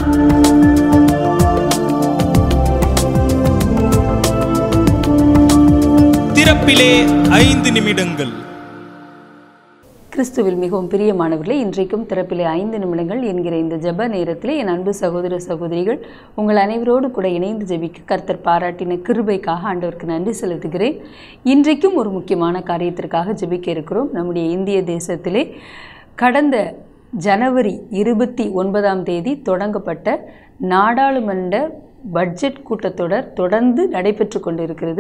திறப்பிலே ஐந்து நிமிடங்கள் கிறிஸ்துவில் மிகவும் பிரியமானவர்களே இன்றைக்கும் திறப்பிலே ஐந்து நிமிடங்கள் என்கிற இந்த ஜெப நேரத்திலே என் அன்பு சகோதர சகோதரிகள் உங்கள் அனைவரோடு கூட இணைந்து ஜெபிக்க கர்த்தர் பாராட்டின கிருபைக்காக ஆண்டவருக்கு நன்றி செலுத்துகிறேன் இன்றைக்கும் ஒரு முக்கியமான காரியத்திற்காக ஜெபிக்க இருக்கிறோம் நம்முடைய இந்திய தேசத்திலே கடந்த ஜனவரி இருபத்தி ஒன்பதாம் தேதி தொடங்கப்பட்ட நாடாளுமன்ற பட்ஜெட் கூட்டத்தொடர் தொடர்ந்து நடைபெற்று கொண்டிருக்கிறது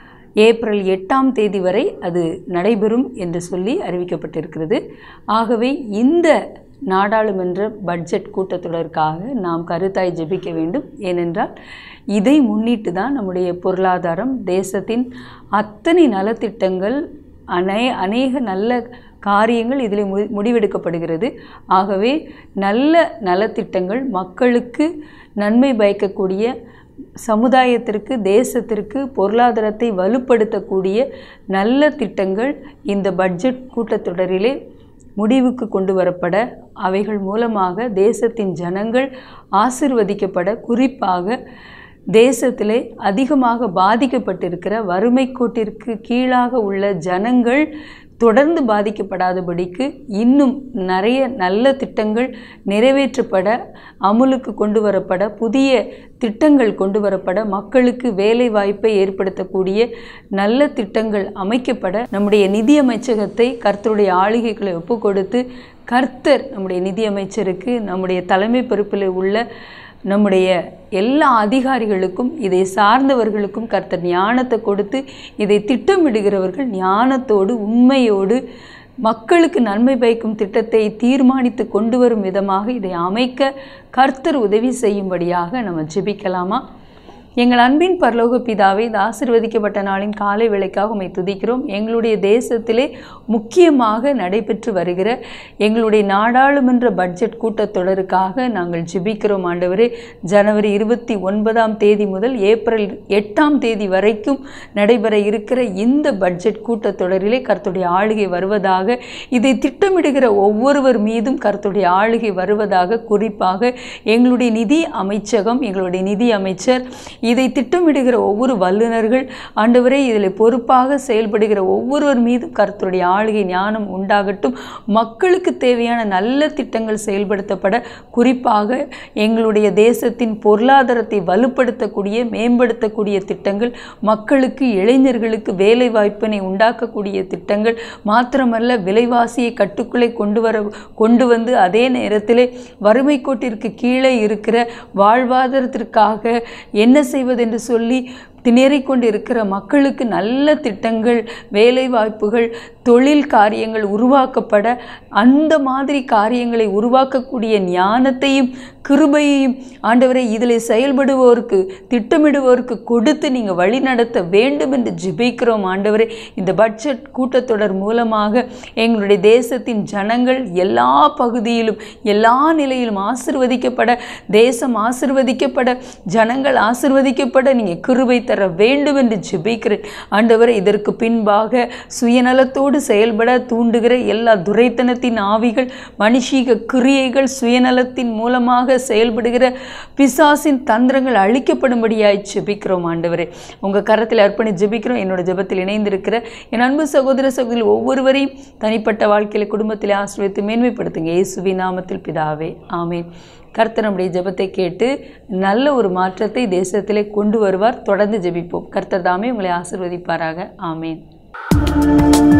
ஏப்ரல் எட்டாம் தேதி வரை அது நடைபெறும் என்று சொல்லி அறிவிக்கப்பட்டிருக்கிறது ஆகவே இந்த நாடாளுமன்ற பட்ஜெட் கூட்டத்தொடருக்காக நாம் கருத்தாய் ஜெபிக்க வேண்டும் ஏனென்றால் இதை முன்னிட்டு தான் நம்முடைய பொருளாதாரம் தேசத்தின் அத்தனை நலத்திட்டங்கள் அநே அநேக நல்ல காரியங்கள் இதில் மு முடிவெடுக்கப்படுகிறது ஆகவே நல்ல நலத்திட்டங்கள் மக்களுக்கு நன்மை பயக்கக்கூடிய சமுதாயத்திற்கு தேசத்திற்கு பொருளாதாரத்தை வலுப்படுத்தக்கூடிய நல்ல திட்டங்கள் இந்த பட்ஜெட் கூட்டத்தொடரிலே முடிவுக்கு கொண்டு வரப்பட அவைகள் மூலமாக தேசத்தின் ஜனங்கள் ஆசிர்வதிக்கப்பட குறிப்பாக தேசத்திலே அதிகமாக பாதிக்கப்பட்டிருக்கிற வறுமை கோட்டிற்கு கீழாக உள்ள ஜனங்கள் தொடர்ந்து பாதிக்கப்படாதபடிக்கு இன்னும் நிறைய நல்ல திட்டங்கள் நிறைவேற்றப்பட அமுலுக்கு கொண்டு வரப்பட புதிய திட்டங்கள் கொண்டு வரப்பட மக்களுக்கு வேலை வாய்ப்பை ஏற்படுத்தக்கூடிய நல்ல திட்டங்கள் அமைக்கப்பட நம்முடைய நிதி அமைச்சகத்தை கர்த்தருடைய ஆளுகைகளை ஒப்பு கொடுத்து கர்த்தர் நம்முடைய நிதி அமைச்சருக்கு நம்முடைய தலைமை பொறுப்பில் உள்ள நம்முடைய எல்லா அதிகாரிகளுக்கும் இதை சார்ந்தவர்களுக்கும் கர்த்தர் ஞானத்தை கொடுத்து இதை திட்டமிடுகிறவர்கள் ஞானத்தோடு உண்மையோடு மக்களுக்கு நன்மை பயக்கும் திட்டத்தை தீர்மானித்து கொண்டு வரும் விதமாக இதை அமைக்க கர்த்தர் உதவி செய்யும்படியாக நம்ம ஜெபிக்கலாமா எங்கள் அன்பின் பரலோக பிதாவை இந்த ஆசிர்வதிக்கப்பட்ட நாளின் காலை வேளைக்காக உம்மை துதிக்கிறோம் எங்களுடைய தேசத்திலே முக்கியமாக நடைபெற்று வருகிற எங்களுடைய நாடாளுமன்ற பட்ஜெட் கூட்டத்தொடருக்காக நாங்கள் ஜெபிக்கிறோம் ஆண்டவரே ஜனவரி இருபத்தி ஒன்பதாம் தேதி முதல் ஏப்ரல் எட்டாம் தேதி வரைக்கும் நடைபெற இருக்கிற இந்த பட்ஜெட் கூட்டத்தொடரிலே கர்த்துடைய ஆளுகை வருவதாக இதை திட்டமிடுகிற ஒவ்வொருவர் மீதும் கர்த்துடைய ஆளுகை வருவதாக குறிப்பாக எங்களுடைய நிதி அமைச்சகம் எங்களுடைய நிதி அமைச்சர் இதை திட்டமிடுகிற ஒவ்வொரு வல்லுநர்கள் ஆண்டவரே இதில் பொறுப்பாக செயல்படுகிற ஒவ்வொருவர் மீதும் கர்த்தருடைய ஆளுகை ஞானம் உண்டாகட்டும் மக்களுக்கு தேவையான நல்ல திட்டங்கள் செயல்படுத்தப்பட குறிப்பாக எங்களுடைய தேசத்தின் பொருளாதாரத்தை வலுப்படுத்தக்கூடிய மேம்படுத்தக்கூடிய திட்டங்கள் மக்களுக்கு இளைஞர்களுக்கு வேலை வாய்ப்பினை உண்டாக்கக்கூடிய திட்டங்கள் மாத்திரமல்ல விலைவாசியை கட்டுக்குள்ளே கொண்டு வர கொண்டு வந்து அதே நேரத்திலே வறுமை கோட்டிற்கு கீழே இருக்கிற வாழ்வாதாரத்திற்காக என்ன செய்வதென்று சொல்லி திணறிக் கொண்டு இருக்கிற மக்களுக்கு நல்ல திட்டங்கள் வேலை வாய்ப்புகள் தொழில் காரியங்கள் உருவாக்கப்பட அந்த மாதிரி காரியங்களை உருவாக்கக்கூடிய ஞானத்தையும் கிருபையையும் ஆண்டவரை இதில் செயல்படுவோருக்கு திட்டமிடுவோருக்கு கொடுத்து நீங்கள் வழி நடத்த வேண்டும் என்று ஜெபிக்கிறோம் ஆண்டவரே இந்த பட்ஜெட் கூட்டத்தொடர் மூலமாக எங்களுடைய தேசத்தின் ஜனங்கள் எல்லா பகுதியிலும் எல்லா நிலையிலும் ஆசிர்வதிக்கப்பட தேசம் ஆசிர்வதிக்கப்பட ஜனங்கள் ஆசிர்வதிக்கப்பட நீங்கள் கிருபை தர வேண்டும் என்று ஜெபிக்கிறேன் ஆண்டவரை இதற்கு பின்பாக சுயநலத்தோடு செயல்பட தூண்டுகிற எல்லா துரைத்தனத்தின் ஆவிகள் மனுஷீக கிரியைகள் சுயநலத்தின் மூலமாக செயல்படுகிற பிசாசின் தந்திரங்கள் அழிக்கப்படும்படியாய் ஜெபிக்கிறோம் ஆண்டவரே உங்கள் கரத்தில் அர்ப்பணி ஜெபிக்கிறோம் என்னோட ஜெபத்தில் இணைந்திருக்கிற என் அன்பு சகோதர சகோதரி ஒவ்வொருவரையும் தனிப்பட்ட வாழ்க்கையில் குடும்பத்தில் ஆசிரியத்து மேன்மைப்படுத்துங்க இயேசுவி நாமத்தில் பிதாவே ஆமென் கர்த்தர் நம்முடைய ஜெபத்தை கேட்டு நல்ல ஒரு மாற்றத்தை தேசத்திலே கொண்டு வருவார் தொடர்ந்து ஜெபிப்போம் கர்த்தர் தாமே உங்களை ஆசிர்வதிப்பாராக ஆமேன்